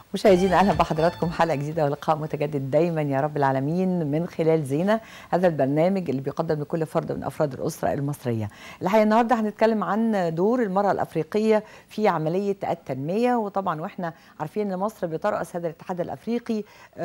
مشاهدينا اهلا بحضراتكم حلقه جديده ولقاء متجدد دايما يا رب العالمين من خلال زينه هذا البرنامج اللي بيقدم لكل فرد من افراد الاسره المصريه. الحقيقه النهارده هنتكلم عن دور المراه الافريقيه في عمليه التنميه وطبعا واحنا عارفين ان مصر بترأس هذا الاتحاد الافريقي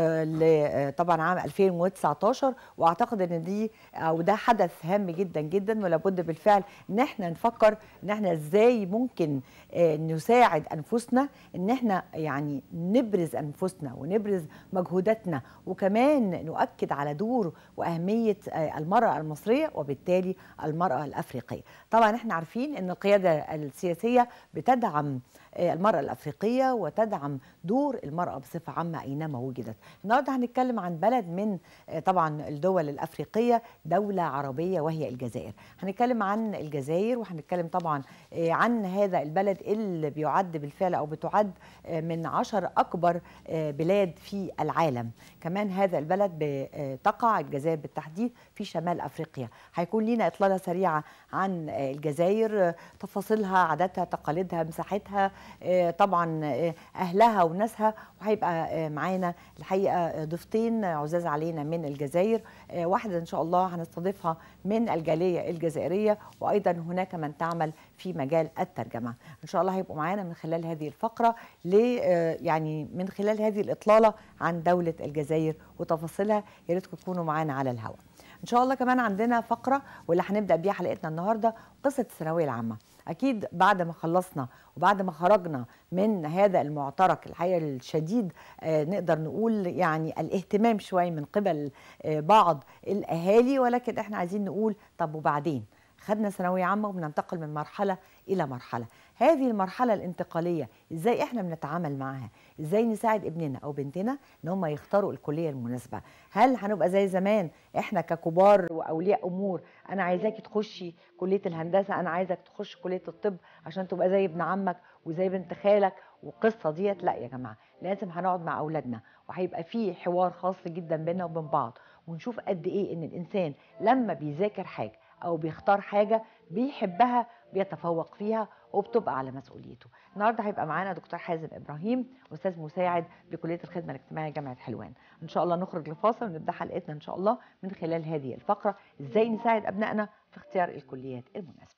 آه طبعا عام 2019 واعتقد ان دي او ده حدث هام جدا جدا ولابد بالفعل ان احنا نفكر ان احنا ازاي ممكن آه نساعد انفسنا ان احنا يعني نبرز انفسنا ونبرز مجهوداتنا وكمان نؤكد على دور واهميه المراه المصريه وبالتالي المراه الافريقيه. طبعا احنا عارفين ان القياده السياسيه بتدعم المرأة الأفريقية وتدعم دور المرأة بصفة عامة أينما وجدت النهاردة هنتكلم عن بلد من طبعا الدول الأفريقية دولة عربية وهي الجزائر هنتكلم عن الجزائر وهنتكلم طبعا عن هذا البلد اللي بيعد بالفعل أو بتعد من عشر أكبر بلاد في العالم كمان هذا البلد تقع الجزائر بالتحديد في شمال أفريقيا هيكون لنا إطلالة سريعة عن الجزائر تفاصيلها عاداتها تقاليدها مساحتها طبعا اهلها وناسها وهيبقى معانا الحقيقه ضيفتين عزاز علينا من الجزائر واحده ان شاء الله هنستضيفها من الجاليه الجزائريه وايضا هناك من تعمل في مجال الترجمه ان شاء الله هيبقوا معانا من خلال هذه الفقره ل يعني من خلال هذه الاطلاله عن دوله الجزائر وتفاصيلها يا ريتكم تكونوا معانا على الهواء ان شاء الله كمان عندنا فقره واللي هنبدا بيها حلقتنا النهارده قصه الثانويه العامه اكيد بعد ما خلصنا وبعد ما خرجنا من هذا المعترك الحقيقه الشديد آه نقدر نقول يعني الاهتمام شويه من قبل آه بعض الاهالي ولكن احنا عايزين نقول طب وبعدين خدنا ثانويه عامه وبننتقل من مرحله الى مرحله هذه المرحله الانتقاليه ازاي احنا بنتعامل معاها ازاي نساعد ابننا او بنتنا ان هم يختاروا الكليه المناسبه هل هنبقى زي زمان احنا ككبار واولياء امور انا عايزاكي تخشي كليه الهندسه انا عايزك تخش كليه الطب عشان تبقى زي ابن عمك وزي بنت خالك والقصه ديت لا يا جماعه لازم هنقعد مع اولادنا وهيبقى في حوار خاص جدا بيننا وبين بعض ونشوف قد ايه ان الانسان لما بيذاكر حاجه او بيختار حاجه بيحبها بيتفوق فيها وبتبقى على مسؤوليته النهارده هيبقى معانا دكتور حازم ابراهيم استاذ مساعد بكليه الخدمه الاجتماعيه جامعه حلوان ان شاء الله نخرج لفاصل ونبدا حلقتنا ان شاء الله من خلال هذه الفقره ازاي نساعد ابنائنا في اختيار الكليات المناسبه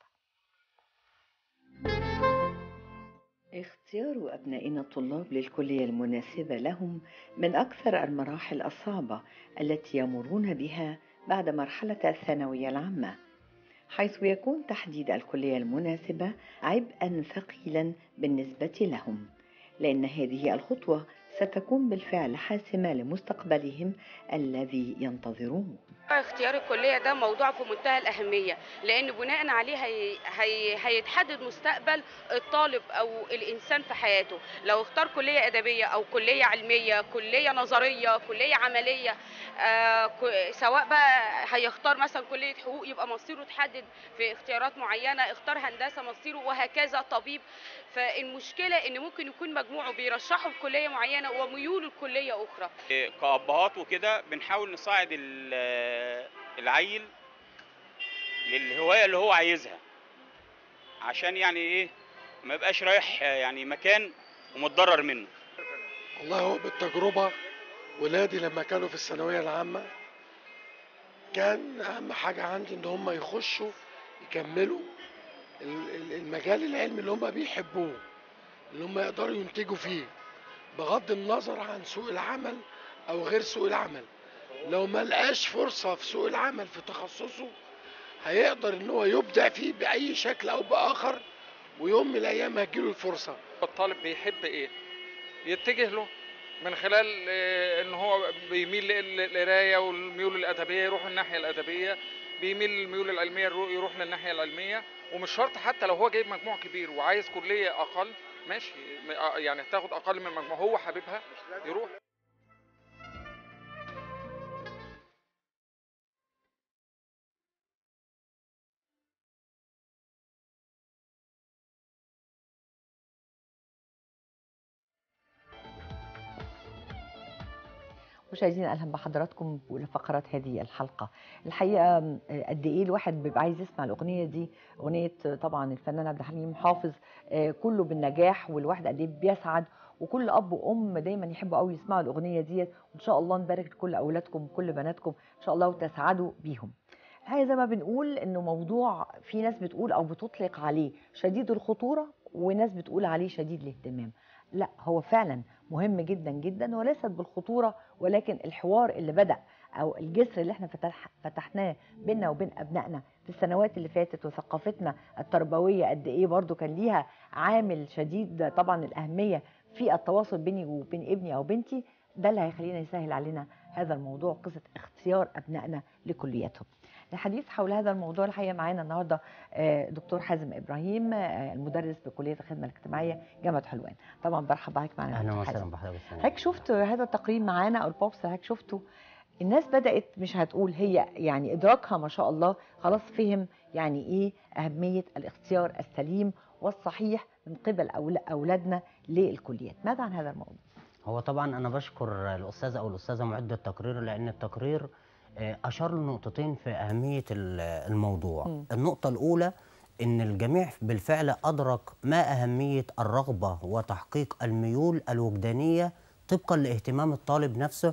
اختيار أبنائنا الطلاب للكلية المناسبة لهم من أكثر المراحل الصعبة التي يمرون بها بعد مرحلة الثانوية العامة حيث يكون تحديد الكلية المناسبة عبئا ثقيلا بالنسبة لهم لأن هذه الخطوة ستكون بالفعل حاسمة لمستقبلهم الذي ينتظروه اختيار الكلية ده موضوع في منتهى الأهمية لأن بناء عليه هي هي هيتحدد مستقبل الطالب أو الإنسان في حياته لو اختار كلية أدبية أو كلية علمية كلية نظرية كلية عملية آه سواء بقى هيختار مثلا كلية حقوق يبقى مصيره تحدد في اختيارات معينة اختار هندسة مصيره وهكذا طبيب فالمشكلة ان ممكن يكون مجموعه بيرشحوا لكلية معينة وميوله لكلية اخرى كأبهات وكده بنحاول نساعد العيل للهواية اللي هو عايزها عشان يعني ايه ما يبقاش رايح يعني مكان ومتضرر منه والله هو بالتجربة ولادي لما كانوا في الثانوية العامة كان أهم حاجة عندي إن هم يخشوا يكملوا المجال العلمي اللي هم بيحبوه اللي هم يقدروا ينتجوا فيه بغض النظر عن سوق العمل او غير سوق العمل لو ما لقاش فرصة في سوق العمل في تخصصه هيقدر ان هو يبدع فيه باي شكل او باخر ويوم من الايام هتجيله الفرصة الطالب بيحب ايه يتجه له من خلال ان هو بيميل للقرايه والميول الادبيه يروح الناحيه الادبيه بيميل للميول العلميه يروح للناحيه العلميه ومش شرط حتى لو هو جايب مجموع كبير وعايز كليه اقل ماشي يعني تاخد اقل من مجموع هو حاببها يروح مشاهدينا اهلا بحضراتكم لفقرات هذه الحلقه الحقيقه قد ايه الواحد بيبقى عايز يسمع الاغنيه دي اغنيه طبعا الفنان عبد الحليم حافظ كله بالنجاح والواحد قد ايه بيسعد وكل اب وام دايما يحبوا قوي يسمعوا الاغنيه ديت وان شاء الله نبارك لكل اولادكم وكل بناتكم ان شاء الله وتسعدوا بيهم الحقيقه زي ما بنقول انه موضوع في ناس بتقول او بتطلق عليه شديد الخطوره وناس بتقول عليه شديد الاهتمام لا هو فعلا مهم جدا جدا وليست بالخطوره ولكن الحوار اللي بدا او الجسر اللي احنا فتح فتحناه بيننا وبين ابنائنا في السنوات اللي فاتت وثقافتنا التربويه قد ايه برضو كان ليها عامل شديد طبعا الاهميه في التواصل بيني وبين ابني او بنتي ده اللي هيخلينا يسهل علينا هذا الموضوع قصه اختيار ابنائنا لكلياتهم الحديث حول هذا الموضوع الحقيقه معانا النهارده آه، دكتور حازم ابراهيم آه، المدرس بكليه الخدمه الاجتماعيه جامعه حلوان طبعا برحب بحضرتك معانا يا اهلا دكتور وسهلا حازم. بحضرتك حضرتك شفت هذا التقرير معانا او البوبس اللي حضرتك شفته الناس بدات مش هتقول هي يعني ادراكها ما شاء الله خلاص فهم يعني ايه اهميه الاختيار السليم والصحيح من قبل أول- اولادنا للكليات ماذا عن هذا الموضوع هو طبعا انا بشكر الاستاذ او الاستاذه معد التقرير لان التقرير آه، اشار لنقطتين في اهميه ال- الموضوع مم. النقطه الاولى ان الجميع بالفعل ادرك ما اهميه الرغبه وتحقيق الميول الوجدانيه طبقا لاهتمام الطالب نفسه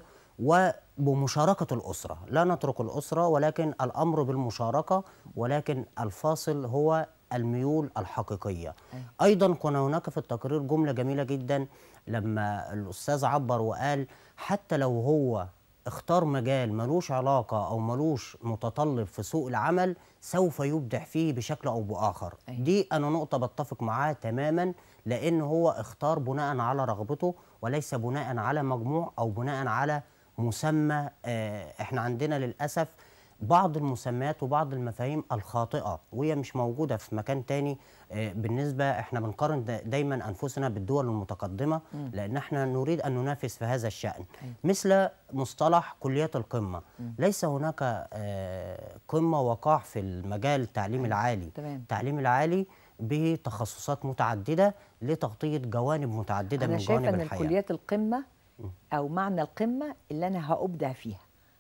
وبمشاركه الاسره لا نترك الاسره ولكن الامر بالمشاركه ولكن الفاصل هو الميول الحقيقيه ايضا كان هناك في التقرير جمله جميله جدا لما الاستاذ عبر وقال حتى لو هو اختار مجال ملوش علاقه او ملوش متطلب في سوق العمل سوف يبدع فيه بشكل او باخر أيوة. دي انا نقطه بتفق معاها تماما لان هو اختار بناء على رغبته وليس بناء على مجموع او بناء على مسمى آه، احنا عندنا للاسف بعض المسميات وبعض المفاهيم الخاطئه وهي مش موجوده في مكان تاني آه، بالنسبه احنا بنقارن دا- دايما انفسنا بالدول المتقدمه لان احنا نريد ان ننافس في هذا الشان مثل مصطلح كليات القمه ليس هناك آه، قمه وقاع في المجال التعليم العالي تمام. التعليم العالي بتخصصات متعدده لتغطيه جوانب متعدده انا من شايفه جوانب ان الحياه الكليات القمه او معنى القمه اللي انا هابدع فيها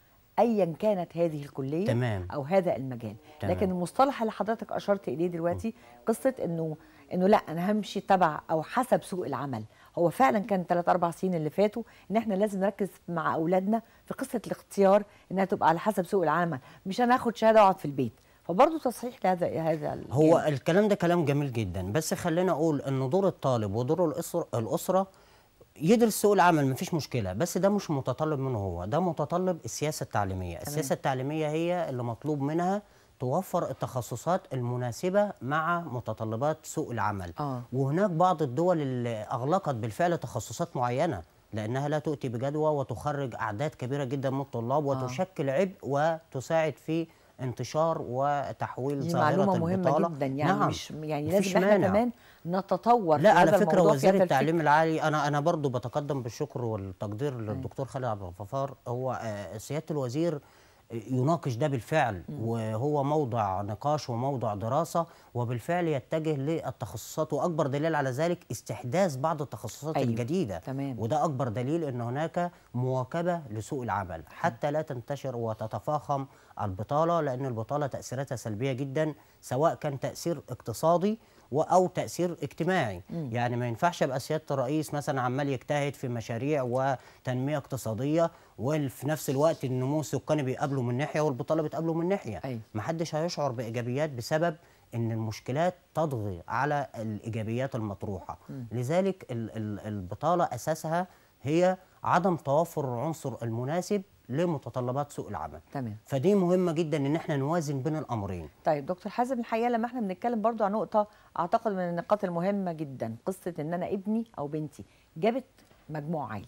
ايا كانت هذه الكليه تمام. او هذا المجال تمام. لكن المصطلح اللي حضرتك اشرت اليه دلوقتي قصه انه انه لا انا همشي تبع او حسب سوق العمل هو فعلا كان ثلاث اربع سنين اللي فاتوا ان احنا لازم نركز مع اولادنا في قصه الاختيار انها تبقى على حسب سوق العمل مش انا اخد شهاده واقعد في البيت فبرضه تصحيح لهذا هذا هو الجانب. الكلام ده كلام جميل جدا بس خلينا اقول ان دور الطالب ودور الاسره الاسره يدرس سوق العمل مفيش مشكله بس ده مش متطلب منه هو ده متطلب السياسه التعليميه السياسه التعليميه هي اللي مطلوب منها توفر التخصصات المناسبه مع متطلبات سوق العمل آه. وهناك بعض الدول اللي اغلقت بالفعل تخصصات معينه لانها لا تؤتي بجدوى وتخرج اعداد كبيره جدا من الطلاب وتشكل عبء وتساعد في انتشار وتحويل دي ظاهره معلومه مهمه البطاله جدا يعني نعم. مش يعني مفيش لازم احنا مانع. كمان نتطور لا في على هذا فكره الموضوع في وزير هذا التعليم العالي انا انا برضو بتقدم بالشكر والتقدير للدكتور خالد عبد الغفار هو آه، سياده الوزير يناقش ده بالفعل وهو موضع نقاش وموضع دراسه وبالفعل يتجه للتخصصات واكبر دليل على ذلك استحداث بعض التخصصات أيوة، الجديده تمام. وده اكبر دليل ان هناك مواكبه لسوق العمل حتى لا تنتشر وتتفاقم البطاله لان البطاله تاثيراتها سلبيه جدا سواء كان تاثير اقتصادي و- او تاثير اجتماعي يعني ما ينفعش ابقى سياده الرئيس مثلا عمال يجتهد في مشاريع وتنميه اقتصاديه وفي نفس الوقت النمو السكاني بيقابله من ناحيه والبطاله بتقابله من ناحيه أيوة. محدش هيشعر بايجابيات بسبب ان المشكلات تطغي على الايجابيات المطروحه لذلك ال- ال- البطاله اساسها هي عدم توافر العنصر المناسب لمتطلبات سوق العمل تمام فدي مهمه جدا ان احنا نوازن بين الامرين طيب دكتور حازم الحقيقه لما احنا بنتكلم برضو عن نقطه اعتقد من النقاط المهمه جدا قصه ان انا ابني او بنتي جابت مجموع عالي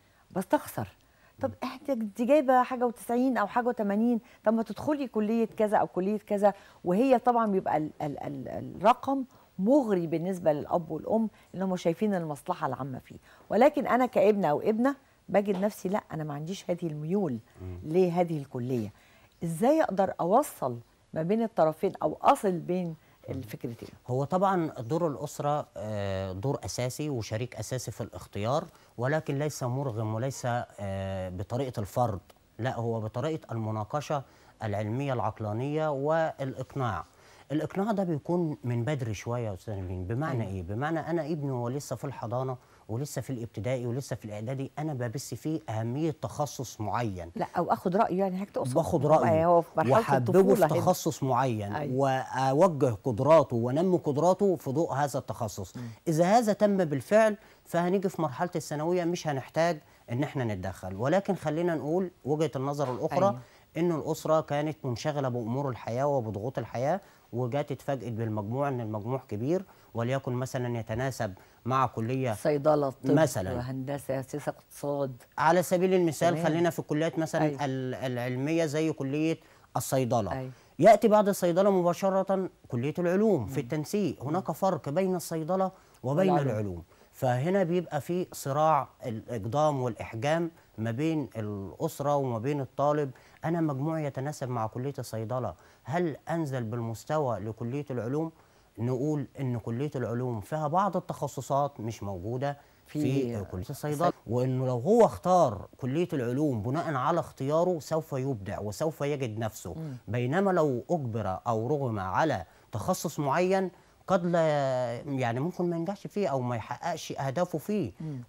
بستخسر طب انت دي جايبه حاجه و90 او حاجه و80 طب ما تدخلي كليه كذا او كليه كذا وهي طبعا بيبقى ال ال ال الرقم مغري بالنسبه للاب والام ان هم شايفين المصلحه العامه فيه ولكن انا كابن او ابنه بجد نفسي لا انا ما عنديش هذه الميول لهذه الكليه ازاي اقدر اوصل ما بين الطرفين او اصل بين الفكرتين هو طبعا دور الأسرة آه، دور أساسي وشريك أساسي في الاختيار ولكن ليس مرغم وليس آه، بطريقة الفرض لا هو بطريقة المناقشة العلمية العقلانية والإقناع الإقناع ده بيكون من بدري شوية يا أستاذ نبيل بمعنى أيوة. إيه؟ بمعنى أنا ابني هو لسه في الحضانة ولسه في الابتدائي ولسه في الاعدادي انا ببث فيه اهميه تخصص معين لا او اخد رايه يعني حضرتك تقصد باخد هو- رايه هو في مرحله واحببه في الطفوله هنا. تخصص معين أيوة. واوجه قدراته وانمي قدراته في ضوء هذا التخصص اذا هذا تم بالفعل فهنيجي في مرحله الثانويه مش هنحتاج ان احنا نتدخل ولكن خلينا نقول وجهه النظر الاخرى أيوة. ان الاسره كانت منشغله بامور الحياه وبضغوط الحياه وجات اتفاجئت بالمجموع ان المجموع كبير وليكن مثلا يتناسب مع كليه صيدله طب مثلاً. هندسه سياسه اقتصاد على سبيل المثال تمام. خلينا في الكليات مثلا أيوة. أيوة. العلميه زي كليه الصيدله أيوة. ياتي بعد الصيدله مباشره كليه العلوم في التنسيق هناك فرق بين الصيدله وبين والعلوم. العلوم فهنا بيبقى في صراع الاقدام والاحجام ما بين الاسره وما بين الطالب انا مجموعي يتناسب مع كليه الصيدله هل انزل بالمستوى لكليه العلوم نقول ان كليه العلوم فيها بعض التخصصات مش موجوده في- في, في كليه الصيدله وانه لو هو اختار كليه العلوم بناء على اختياره سوف يبدع وسوف يجد نفسه بينما لو اجبر او رغم على تخصص معين قد لا يعني ممكن ما ينجحش فيه او ما يحققش اهدافه فيه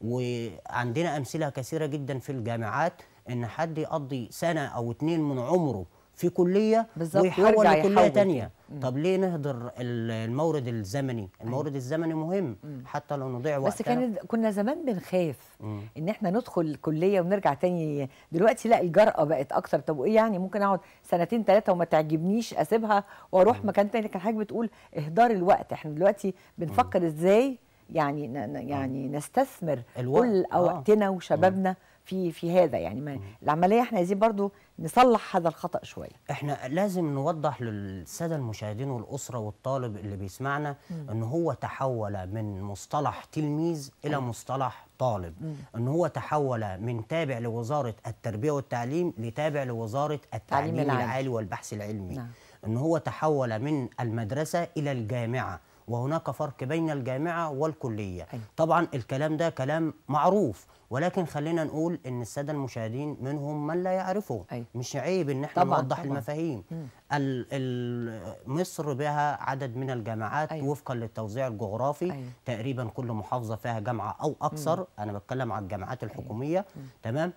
وعندنا امثله كثيره جدا في الجامعات ان حد يقضي سنه او اتنين من عمره في كليه بالظبط، ويحول ويرجع لكليه يحول تانية طب ليه نهدر ال- المورد الزمني المورد الزمني مهم حتى لو نضيع وقتنا بس كان كنا زمان بنخاف مم. ان احنا ندخل الكليه ونرجع تاني دلوقتي لا الجرأه بقت اكتر طب وايه يعني ممكن اقعد سنتين ثلاثه وما تعجبنيش اسيبها واروح مكان تاني كان حضرتك بتقول اهدار الوقت احنا دلوقتي بنفكر ازاي يعني ن- ن- يعني نستثمر الوقت، كل آه. وقتنا وشبابنا في في هذا يعني ما العمليه احنا عايزين برضو نصلح هذا الخطا شويه احنا لازم نوضح للساده المشاهدين والاسره والطالب اللي بيسمعنا ان هو تحول من مصطلح تلميذ الى مصطلح طالب ان هو تحول من تابع لوزاره التربيه والتعليم لتابع لوزاره التعليم العالي. العالي والبحث العلمي نعم. ان هو تحول من المدرسه الى الجامعه وهناك فرق بين الجامعه والكليه أيوة. طبعا الكلام ده كلام معروف ولكن خلينا نقول ان الساده المشاهدين منهم من لا يعرفه أيوة. مش عيب ان احنا طبعاً، نوضح طبعاً. المفاهيم ال- ال- مصر بها عدد من الجامعات أيوة. أيوة. وفقا للتوزيع الجغرافي أيوة. أيوة. تقريبا كل محافظه فيها جامعه او اكثر مم. انا بتكلم عن الجامعات الحكوميه أيوة. تمام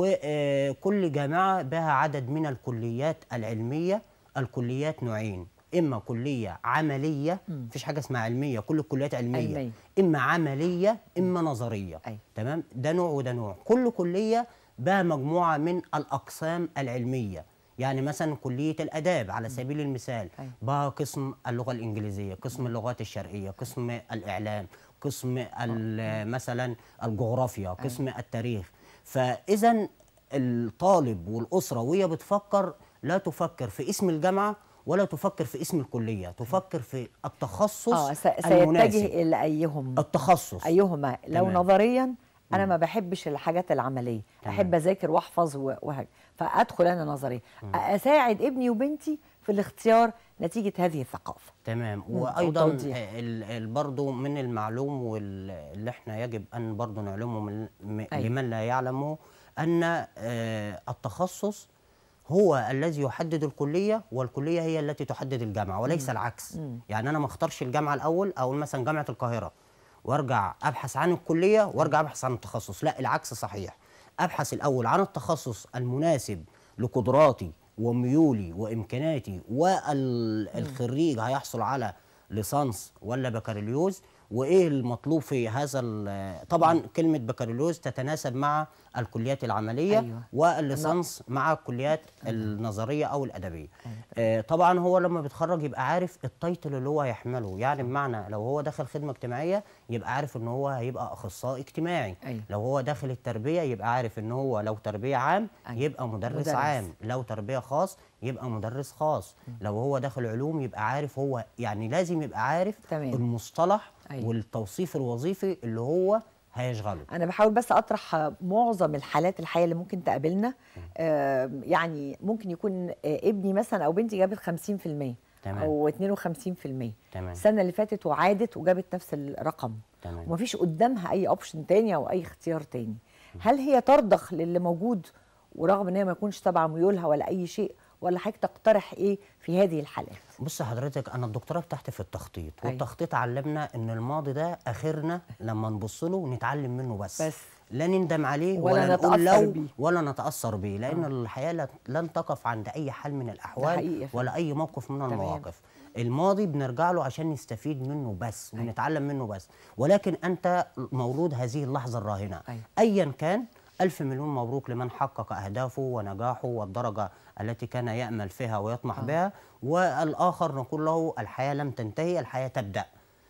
وكل جامعه بها عدد من الكليات العلميه الكليات نوعين اما كليه عمليه مفيش حاجه اسمها علميه كل الكليات علميه, علمية. علمية. اما عمليه اما نظريه أيوة. تمام ده نوع وده نوع كل كليه بها مجموعه من الاقسام العلميه يعني مثلا كليه الاداب على سبيل المثال أيوة. بها قسم اللغه الانجليزيه قسم اللغات الشرقيه قسم الاعلام قسم ال- مثلا الجغرافيا قسم التاريخ فاذا الطالب والاسره وهي بتفكر لا تفكر في اسم الجامعه ولا تفكر في اسم الكليه تفكر في التخصص اه س- المناسب سيتجه الى ايهم التخصص ايهما لو تمام. نظريا انا ما بحبش الحاجات العمليه تمام. احب اذاكر واحفظ و- وهكذا فادخل انا نظريا اساعد ابني وبنتي في الاختيار نتيجه هذه الثقافه تمام مم، وايضا وتوضيح. ال- ال- برضو من المعلوم واللي احنا يجب ان برضو نعلمه من م- أيوة. لمن لا يعلمه ان آه، التخصص هو الذي يحدد الكليه والكليه هي التي تحدد الجامعه وليس العكس يعني انا ما اختارش الجامعه الاول او مثلا جامعه القاهره وارجع ابحث عن الكليه وارجع ابحث عن التخصص لا العكس صحيح ابحث الاول عن التخصص المناسب لقدراتي وميولي وامكانياتي والخريج هيحصل على ليسانس ولا بكالوريوس وايه المطلوب في هذا ال- طبعا كلمه بكالوريوس تتناسب مع الكليات العمليه أيوة. والليسانس مع الكليات النظريه او الادبيه آه، طبعا هو لما بيتخرج يبقى عارف التايتل اللي هو هيحمله يعني بمعنى لو هو داخل خدمه اجتماعيه يبقى عارف ان هو هيبقى اخصائي اجتماعي أيوة. لو هو داخل التربيه يبقى عارف ان هو لو تربيه عام أيوة. يبقى مدرس, مدرس. مدرس عام لو تربيه خاص يبقى مدرس خاص لو هو داخل علوم يبقى عارف هو يعني لازم يبقى عارف تمام. المصطلح أيوة. والتوصيف الوظيفي اللي هو هيشغله انا بحاول بس اطرح معظم الحالات الحقيقيه اللي ممكن تقابلنا آه، يعني ممكن يكون آه، ابني مثلا او بنتي جابت 50% تمام. او 52% تمام. السنه اللي فاتت وعادت وجابت نفس الرقم تمام. ومفيش قدامها اي اوبشن تاني او اي اختيار تاني هل هي ترضخ للي موجود ورغم ان هي ما يكونش تبع ميولها ولا اي شيء ولا حضرتك تقترح ايه في هذه الحالات بص حضرتك انا الدكتوراه بتاعتي في التخطيط أيوة. والتخطيط علمنا ان الماضي ده اخرنا لما نبص له ونتعلم منه بس بس. لا نندم عليه ولا ولا, نقول نتأثر لو بيه. ولا نتاثر بيه لان الحياه لا- لن تقف عند اي حال من حقيقي الاحوال فعلا. ولا اي موقف من تمام. المواقف الماضي بنرجع له عشان نستفيد منه بس ونتعلم منه بس ولكن انت مولود هذه اللحظه الراهنه أيوة. ايا كان ألف مليون مبروك لمن حقق أهدافه ونجاحه والدرجة التي كان يأمل فيها ويطمح بها والآخر نقول له الحياة لم تنتهي الحياة تبدأ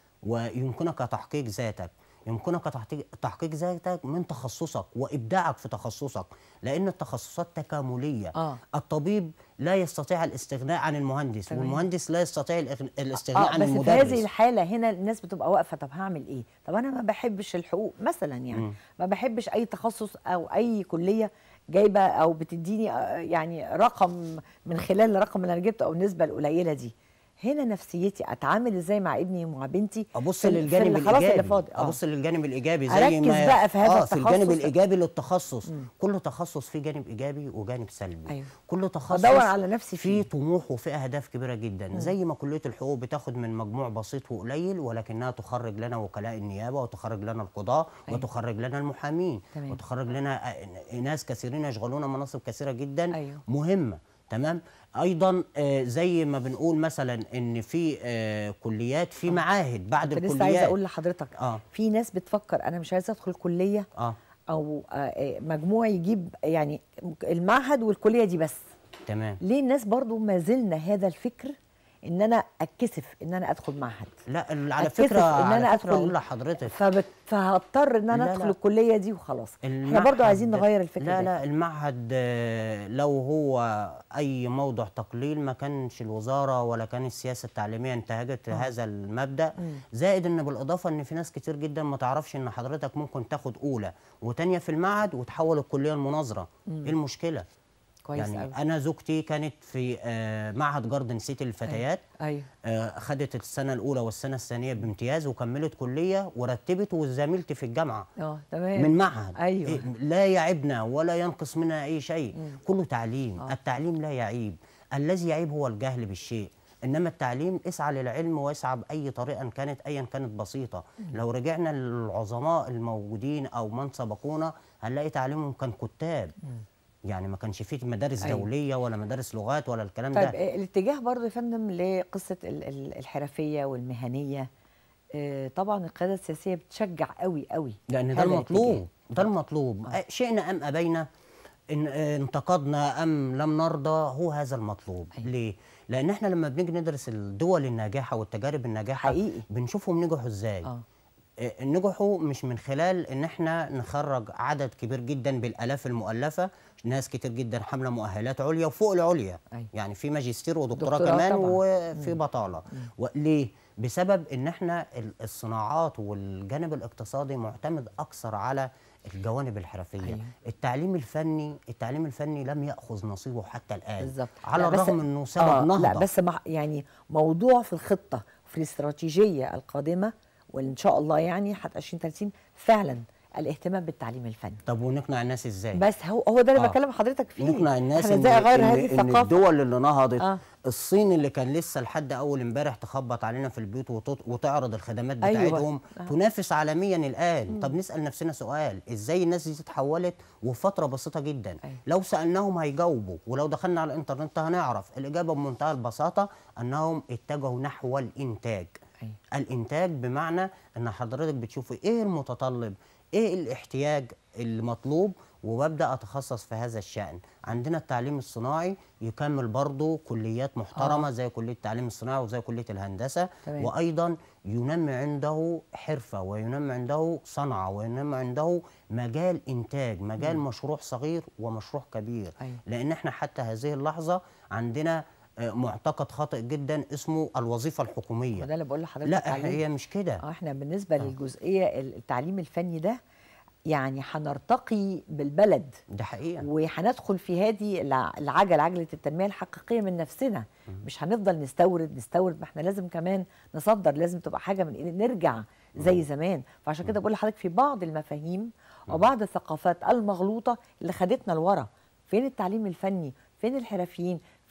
ويمكنك تحقيق ذاتك يمكنك تحقيق- تحقيق ذاتك من تخصصك وإبداعك في تخصصك لأن التخصصات تكاملية آه. الطبيب لا يستطيع الاستغناء عن المهندس تمام. والمهندس لا يستطيع الإغ- الاستغناء اه عن بس في المدرس هذه الحاله هنا الناس بتبقى واقفه طب هعمل ايه طب انا ما بحبش الحقوق مثلا يعني مم. ما بحبش اي تخصص او اي كليه جايبه او بتديني آه، يعني رقم من خلال الرقم اللي انا جبته او النسبه القليله دي هنا نفسيتي اتعامل ازاي مع ابني ومع بنتي ابص في ال- في للجانب اللي خلاص اللي الايجابي فاضي آه. ابص للجانب الايجابي زي أركز ما بقى في هذا اه في الجانب التخصص. الايجابي للتخصص كل تخصص فيه جانب ايجابي وجانب سلبي أيوة. كل تخصص أدور على نفسي فيه فيه. طموح وفيه اهداف كبيره جدا زي ما كليه الحقوق بتاخد من مجموع بسيط وقليل ولكنها تخرج لنا وكلاء النيابه وتخرج لنا القضاه أيوة. وتخرج لنا المحامين تمام. وتخرج لنا آه، ناس كثيرين يشغلون مناصب كثيره جدا أيوة. مهمه تمام ايضا آه، زي ما بنقول مثلا ان في آه، كليات في معاهد بعد كنت الكليات لسه عايزه اقول لحضرتك آه. في ناس بتفكر انا مش عايزه ادخل كليه اه او آه، آه، مجموع يجيب يعني المعهد والكليه دي بس تمام ليه الناس برضو ما زلنا هذا الفكر ان انا اتكسف ان انا ادخل معهد لا ال- على أتكسف فكره إن أنا على فكره أدخل- اقول لحضرتك فبت... فهضطر ان انا لا، ادخل لا. الكليه دي وخلاص احنا المعهد- برضو عايزين نغير الفكر لا ده. لا المعهد آه، لو هو اي موضع تقليل ما كانش الوزاره ولا كان السياسه التعليميه انتهجت هذا المبدا زائد ان بالاضافه ان في ناس كتير جدا ما تعرفش ان حضرتك ممكن تاخد اولى وتانية في المعهد وتحول الكليه المناظره ايه المشكله كويس يعني قوي انا زوجتي كانت في آه، معهد جاردن سيتي للفتيات ايوه آه، خدت السنة الأولى والسنة الثانية بامتياز وكملت كلية ورتبت وزميلتي في الجامعة اه تمام من معهد أيوة. إيه، لا يعيبنا ولا ينقص منا أي شيء كله تعليم آه. التعليم لا يعيب الذي يعيب هو الجهل بالشيء إنما التعليم اسعى للعلم واسعى بأي طريقة إن كانت أيا كانت بسيطة لو رجعنا للعظماء الموجودين أو من سبقونا هنلاقي تعليمهم كان كتاب يعني ما كانش فيه مدارس أيوة. دولية ولا مدارس لغات ولا الكلام طيب ده آه، الاتجاه برضو يا فندم لقصه ال- ال- الحرفيه والمهنيه آه، طبعا القياده السياسيه بتشجع قوي قوي لان ده هذا المطلوب الاتجاه. ده المطلوب آه، شئنا ام ابينا ان آه، انتقدنا ام لم نرضى هو هذا المطلوب أيوة. ليه لان احنا لما بنيجي ندرس الدول الناجحه والتجارب الناجحه حقيقي. بنشوفهم نجحوا ازاي اه آه، نجحوا مش من خلال ان احنا نخرج عدد كبير جدا بالالاف المؤلفه ناس كتير جدا حامله مؤهلات عليا وفوق العليا أيوة. يعني في ماجستير ودكتوراه دكتوراه كمان طبعاً. وفي بطاله وليه بسبب ان احنا ال- الصناعات والجانب الاقتصادي معتمد اكثر على الجوانب الحرفيه أيوة. التعليم الفني التعليم الفني لم ياخذ نصيبه حتى الان بالظبط على لا، بس- الرغم انه سبب آه نهضه لا بس مع يعني موضوع في الخطه في الاستراتيجيه القادمه وان شاء الله يعني حتى 2030 فعلا الاهتمام بالتعليم الفني طب ونقنع الناس ازاي بس هو هو ده اللي آه. بكلم حضرتك فيه نقنع الناس احنا ان, ازاي اغير إن, هذه إن الثقافه الدول اللي نهضت آه. الصين اللي كان لسه لحد اول امبارح تخبط علينا في البيوت وتط- وتعرض الخدمات أيوة. بتاعتهم آه. تنافس عالميا الان طب نسال نفسنا سؤال ازاي الناس دي اتحولت وفي فتره بسيطه جدا أيوة. لو سالناهم هيجاوبوا ولو دخلنا على الانترنت هنعرف الاجابه بمنتهى البساطه انهم اتجهوا نحو الانتاج أيوة. الانتاج بمعنى ان حضرتك بتشوفي ايه المتطلب ايه الاحتياج المطلوب وببدا اتخصص في هذا الشان عندنا التعليم الصناعي يكمل برضه كليات محترمه آه. زي كليه التعليم الصناعي وزي كليه الهندسه تمام. وايضا ينمي عنده حرفه وينمي عنده صنعه وينمي عنده مجال انتاج مجال مشروع صغير ومشروع كبير أيوة. لان احنا حتى هذه اللحظه عندنا آه، معتقد خاطئ جدا اسمه الوظيفه الحكوميه وده اللي بقول لحضرتك لا التعليم- هي مش كده اه احنا بالنسبه للجزئيه التعليم الفني ده يعني هنرتقي بالبلد ده حقيقه وهندخل في هذه الع- العجله عجله التنميه الحقيقيه من نفسنا مش هنفضل نستورد نستورد ما احنا لازم كمان نصدر لازم تبقى حاجه من ايدنا نرجع زي زمان فعشان كده بقول لحضرتك في بعض المفاهيم وبعض الثقافات المغلوطه اللي خدتنا لورا فين التعليم الفني فين الحرفيين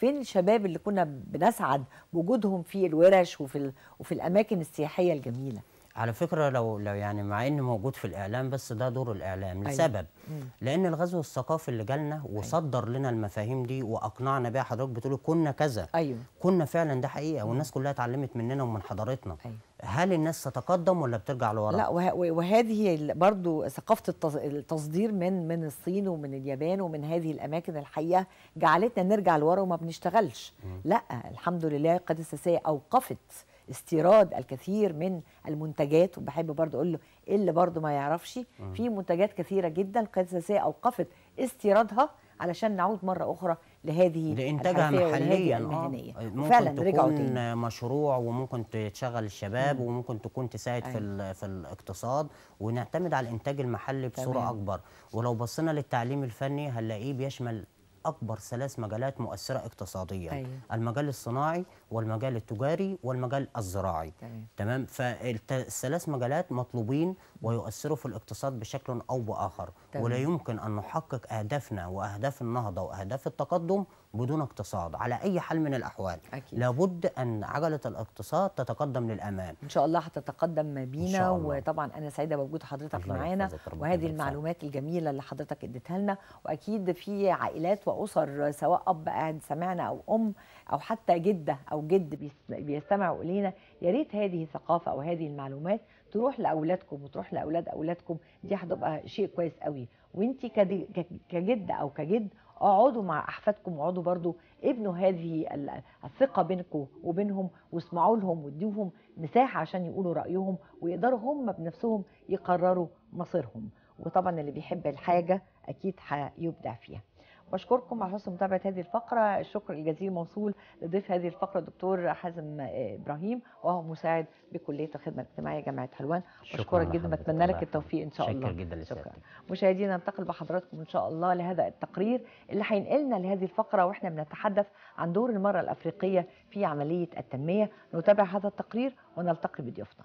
فين الشباب اللي كنا بنسعد بوجودهم في الورش وفي ال- وفي الاماكن السياحيه الجميله على فكرة لو لو يعني مع انه موجود في الاعلام بس ده دور الاعلام لسبب لان الغزو الثقافي اللي جالنا وصدر لنا المفاهيم دي واقنعنا بيها حضرتك بتقولي كنا كذا ايوه كنا فعلا ده حقيقه والناس كلها اتعلمت مننا ومن حضارتنا أيوة. هل الناس تتقدم ولا بترجع لورا لا وه- وهذه ال- برضو ثقافة التص- التصدير من من الصين ومن اليابان ومن هذه الأماكن الحقيقة جعلتنا نرجع لورا وما بنشتغلش لا الحمد لله القيادة السياسية أوقفت استيراد الكثير من المنتجات وبحب برضو أقول له اللي برضو ما يعرفش في منتجات كثيرة جدا القيادة السياسية أوقفت استيرادها علشان نعود مرة أخرى لهذه لانتاجها الحرفية ولهذه محليا المهنية ممكن وفعلا رجعوا تكون تاني مشروع وممكن تشغل الشباب وممكن تكون تساعد في أيوة. ال- في الاقتصاد ونعتمد على الانتاج المحلي بصوره تمام. اكبر ولو بصينا للتعليم الفني هنلاقيه بيشمل اكبر ثلاث مجالات مؤثره اقتصاديا أيوة. المجال الصناعي والمجال التجاري والمجال الزراعي تمام. تمام فالثلاث مجالات مطلوبين ويؤثروا في الاقتصاد بشكل او باخر تمام. ولا يمكن ان نحقق اهدافنا واهداف النهضه واهداف التقدم بدون اقتصاد على اي حال من الاحوال أكيد. لابد ان عجله الاقتصاد تتقدم للامام ان شاء الله هتتقدم إن بينا شاء الله. وطبعا انا سعيده بوجود حضرتك الله معانا يحفظك، ربنا وهذه يبارك فيك. المعلومات الجميله اللي حضرتك اديتها لنا واكيد في عائلات واسر سواء اب قاعد سمعنا او ام او حتى جده او جد بيس- بيستمعوا الينا يا ريت هذه الثقافه او هذه المعلومات تروح لاولادكم وتروح لاولاد اولادكم دي هتبقى شيء كويس قوي وانت كد- ك- كجد او كجد اقعدوا مع احفادكم واقعدوا برضو ابنوا هذه ال- الثقه بينكم وبينهم واسمعوا لهم واديهم مساحه عشان يقولوا رايهم ويقدروا هم بنفسهم يقرروا مصيرهم وطبعا اللي بيحب الحاجه اكيد هيبدع فيها بشكركم على حسن متابعه هذه الفقره الشكر الجزيل موصول لضيف هذه الفقره الدكتور حازم آه، ابراهيم وهو مساعد بكليه الخدمه الاجتماعيه جامعه حلوان شكراً بشكرك جدا لحضرتك، بتمنى الله لك يحفظك. التوفيق ان شاء الله شكرا جدا شكرا لسيادتك مشاهدينا ننتقل بحضراتكم ان شاء الله لهذا التقرير اللي هينقلنا لهذه الفقره واحنا بنتحدث عن دور المراه الافريقيه في عمليه التنميه نتابع هذا التقرير ونلتقي بضيوفنا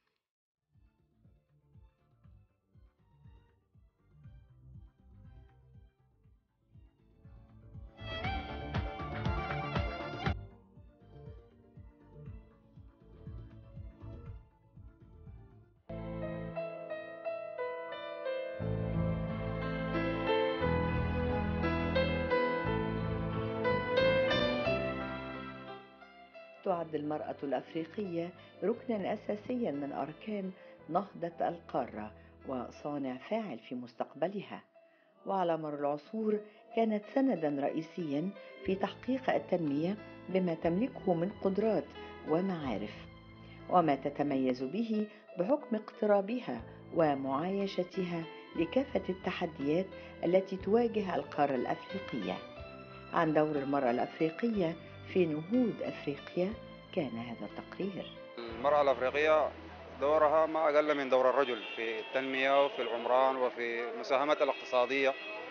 تعد المرأة الأفريقية ركنا أساسيا من أركان نهضة القارة وصانع فاعل في مستقبلها وعلى مر العصور كانت سندا رئيسيا في تحقيق التنمية بما تملكه من قدرات ومعارف وما تتميز به بحكم اقترابها ومعايشتها لكافة التحديات التي تواجه القارة الأفريقية عن دور المرأة الأفريقية في نهوض أفريقيا كان هذا التقرير المرأة الأفريقية دورها ما أقل من دور الرجل في التنمية وفي العمران وفي المساهمات الاقتصادية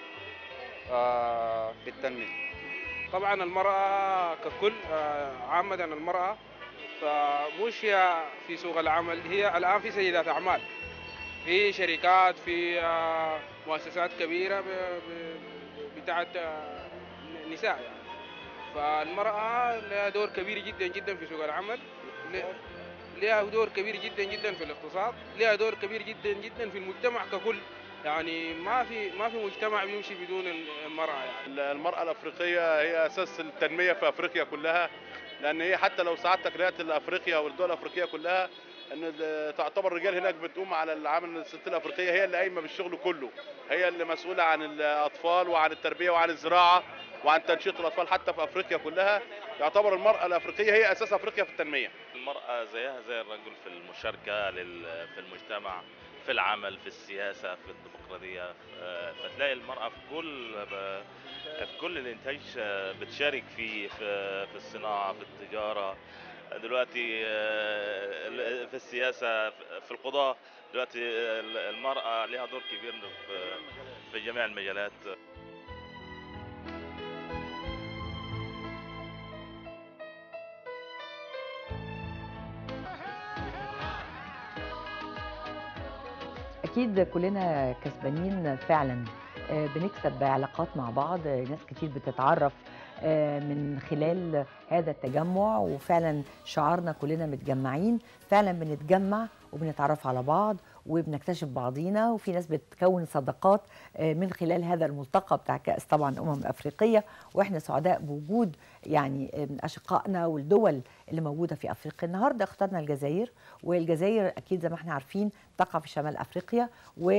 آه، في التنمية طبعا المرأة ككل آه، عامة المرأة فمش هي في سوق العمل هي الآن في سيدات أعمال في شركات في آه، مؤسسات كبيرة ب- ب- بتاعت آه، نساء يعني فالمرأة لها دور كبير جدا جدا في سوق العمل ل- لها دور كبير جدا جدا في الاقتصاد لها دور كبير جدا جدا في المجتمع ككل يعني ما في ما في مجتمع بيمشي بدون المرأة يعني المرأة الأفريقية هي أساس التنمية في أفريقيا كلها لأن هي حتى لو ساعدتك رئاسة الأفريقيا والدول الأفريقية كلها أن ال- تعتبر الرجال هناك بتقوم على العمل الست الأفريقية هي اللي قايمة بالشغل كله هي اللي مسؤولة عن الأطفال وعن التربية وعن الزراعة وعن تنشيط الأطفال حتى في أفريقيا كلها يعتبر المرأة الأفريقية هي أساس أفريقيا في التنمية المرأة زيها زي الرجل في المشاركة لل- في المجتمع في العمل في السياسة في الديمقراطية آه، فتلاقي المرأة في كل ب- في كل الإنتاج آه، بتشارك فيه في في الصناعة في التجارة دلوقتي آه، ال- في السياسة في القضاء دلوقتي ال- المرأة لها دور كبير في- في جميع المجالات اكيد كلنا كسبانين فعلا آه، بنكسب علاقات مع بعض آه، ناس كتير بتتعرف آه، من خلال هذا التجمع وفعلا شعارنا كلنا متجمعين فعلا بنتجمع وبنتعرف على بعض وبنكتشف بعضينا وفي ناس بتكون صداقات آه، من خلال هذا الملتقى بتاع كأس طبعا الأمم الأفريقية وإحنا سعداء بوجود يعني آه، من أشقائنا والدول اللي موجودة في أفريقيا النهاردة اخترنا الجزائر والجزائر أكيد زي ما احنا عارفين تقع في شمال أفريقيا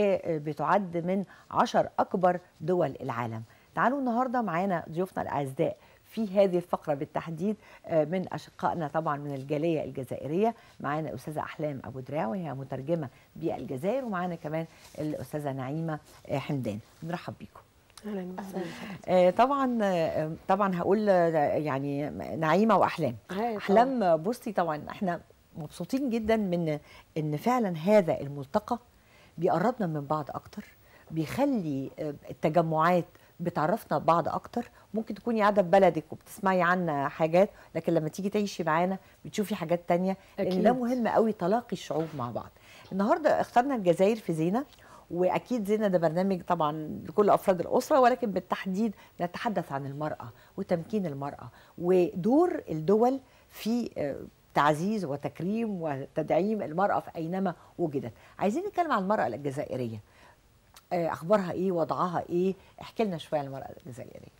وبتعد من عشر أكبر دول العالم تعالوا النهاردة معانا ضيوفنا الأعزاء في هذه الفقرة بالتحديد آه، من أشقائنا طبعا من الجالية الجزائرية معانا الأستاذة أحلام أبو دراع وهي مترجمة بالجزائر ومعانا كمان الأستاذة نعيمة آه، حمدان بنرحب بيكم اهلا وسهلا آه، طبعا آه، طبعا هقول آه، يعني نعيمة وأحلام هاي احلام آه، بصي طبعا احنا مبسوطين جدا من ان فعلا هذا الملتقى بيقربنا من بعض اكتر بيخلي آه، التجمعات بتعرفنا ببعض اكتر ممكن تكوني قاعده في بلدك وبتسمعي عنا حاجات لكن لما تيجي تعيشي معانا بتشوفي حاجات تانية لان أكيد. ده مهم قوي تلاقي الشعوب مع بعض النهارده اخترنا الجزائر في زينه واكيد زينه ده برنامج طبعا لكل افراد الاسره ولكن بالتحديد نتحدث عن المراه وتمكين المراه ودور الدول في آه، تعزيز وتكريم وتدعيم المراه في اينما وجدت عايزين نتكلم عن المراه الجزائريه آه، اخبارها ايه وضعها ايه احكي لنا شويه عن المراه الجزائريه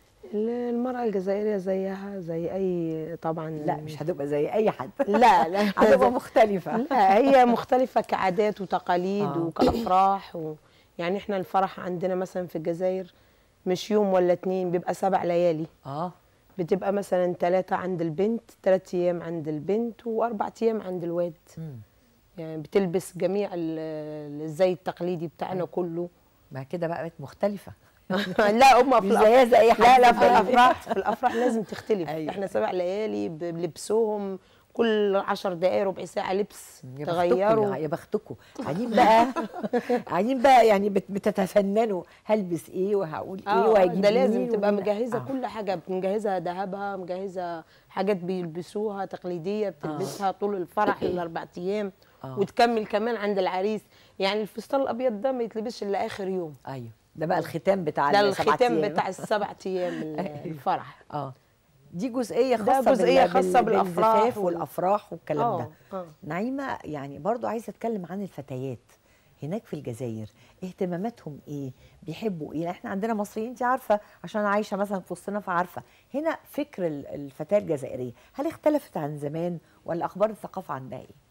المرأة الجزائرية زيها زي أي طبعا لا مش هتبقى زي اي حد لا لا هتبقى مختلفه لا هي مختلفة كعادات وتقاليد آه. وكأفراح و... يعني احنا الفرح عندنا مثلا في الجزائر مش يوم ولا اتنين بيبقى سبع ليالي اه بتبقى مثلا ثلاثة عند البنت ثلاث أيام عند البنت وأربع أيام عند الواد مم. يعني بتلبس جميع ال- الزي التقليدي بتاعنا كله ما كده بقى بقت مختلفه لا هم في مش الأفراح زيها زي اي حد لا لا في تاني. الافراح في الافراح لازم تختلف أيوة. احنا سبع ليالي ب- بلبسهم كل عشر دقائق ربع ساعه لبس يا تغيروا بختكم يا بختكم قاعدين بقى قاعدين بقى يعني بت- بتتفننوا هلبس ايه وهقول ايه اه وهجيب ده لازم مين تبقى ومين. مجهزه آه. كل حاجه مجهزه ذهبها مجهزه حاجات بيلبسوها تقليديه بتلبسها طول الفرح الاربع ايام آه. وتكمل كمان عند العريس يعني الفستان الابيض ده ما يتلبسش الا اخر يوم ايوه ده بقى الختام بتاع ده السبعة الختام أيام. بتاع السبع ايام ال- أيوة. الفرح اه دي جزئيه ده خاصه جزئية بال- خاصة بال- بالأفراح بالزفاف وال- والافراح والكلام آه، ده آه. نعيمه يعني برضو عايزه اتكلم عن الفتيات هناك في الجزائر اهتماماتهم ايه بيحبوا ايه احنا عندنا مصريين انت عارفه عشان عايشه مثلا في وسطنا فعارفه هنا فكر ال- الفتاه الجزائريه هل اختلفت عن زمان ولا اخبار الثقافه عندها ايه